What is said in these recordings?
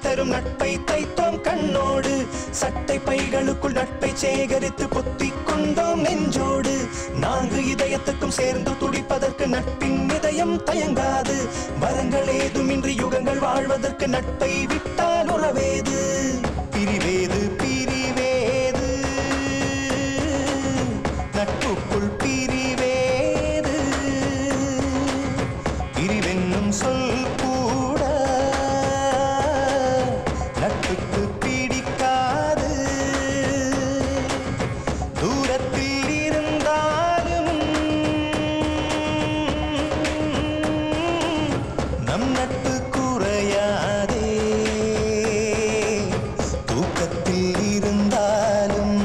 தரும் நட்பை தைத்தோம் கண்ணோடு சட்டை பைகளுக்குள் நட்பை சேகரித்து பொத்திக் கொண்டோம் நெஞ்சோடு நான்கு இதயத்துக்கும் சேர்ந்து துடிப்பதற்கு நட்பின் இதயம் தயங்காது வரங்கள் ஏதுமின்றி யுகங்கள் வாழ்வதற்கு நட்பை விட்டால் உறவேது பிரிவேது பிரிவேது நட்புக்குள் பிரிவேது பிரிவென்னும் சொல் கூட நட்புக்கு பிடிக்காது தூரத்தில் இருந்தாலும் நம் நட்பு குறையாதே தூக்கத்தில் இருந்தாலும்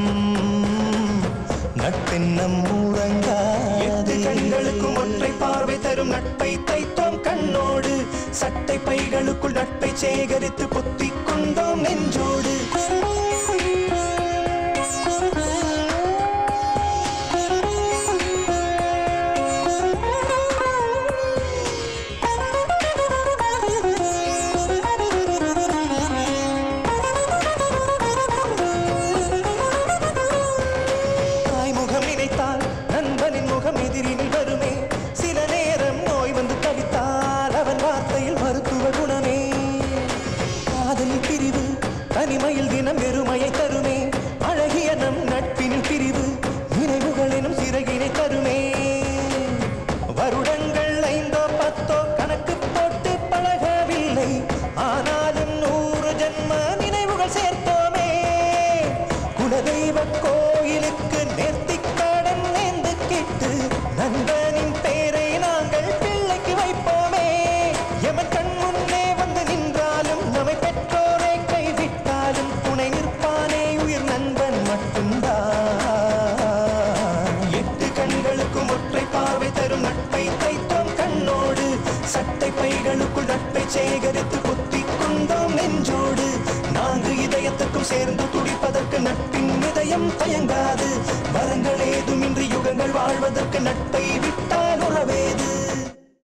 நட்பெண்ணம் உறங்காது கண்களுக்கும் ஒற்றை பார்வை தரும் நட்பை தைத்தோம் கண்ணோடு சட்டை பைகளுக்குள் நட்பை சேகரித்து பொத்திக் கொண்டோம் நெஞ்சோடு தாய் முகம் நினைத்தால் நண்பனின் முகம் எதிரினில் வருமே சில நேரம் நோய் வந்து தவித்தால் அவன் வார்த்தையில் மருத்துவ குணமே காதலில் பிரிவு தனிமையில் தினம் வெறுமையை தருமே அழகிய நம் நட்பினில் பிரிவு நினைவுகள் எனும் சிறகினை தருமே வருடங்கள் ஐந்தோ பத்தோ கணக்கு போட்டு பழகவில்லை ஆனாலும் நூறு ஜென்ம நினைவுகள் சேர்த்தோமே குலதெய்வ கோயிலுக்கு நேர்த்திக் கடன் நேர்ந்து கிட்டு நண்பனின் பேரை நாங்கள் பிள்ளைக்கு வைப்போமே எமன் கண் முன்னே வந்து நின்றாலும் நம்மை பெற்றோரை கைவிட்டாலும் துணை நிற்பானே உயிர் நண்பன் மட்டும்தான் எட்டு கண்களுக்கும் ஒற்றை பார்வை தரும் நட்பை தைத்தோம் கண்ணோடு சட்டை பைகளுக்குள் நட்பை சேகரித்து பொத்திக் கொண்டோம் நெஞ்சோடு நான்கு இதயத்துக்கும் சேர்ந்து துடிப்பதற்கு நட்பின் இதயம் தயங்காது வரங்கள் ஏதுமின்றி யுகங்கள் வாழ்வதற்கு நட்பை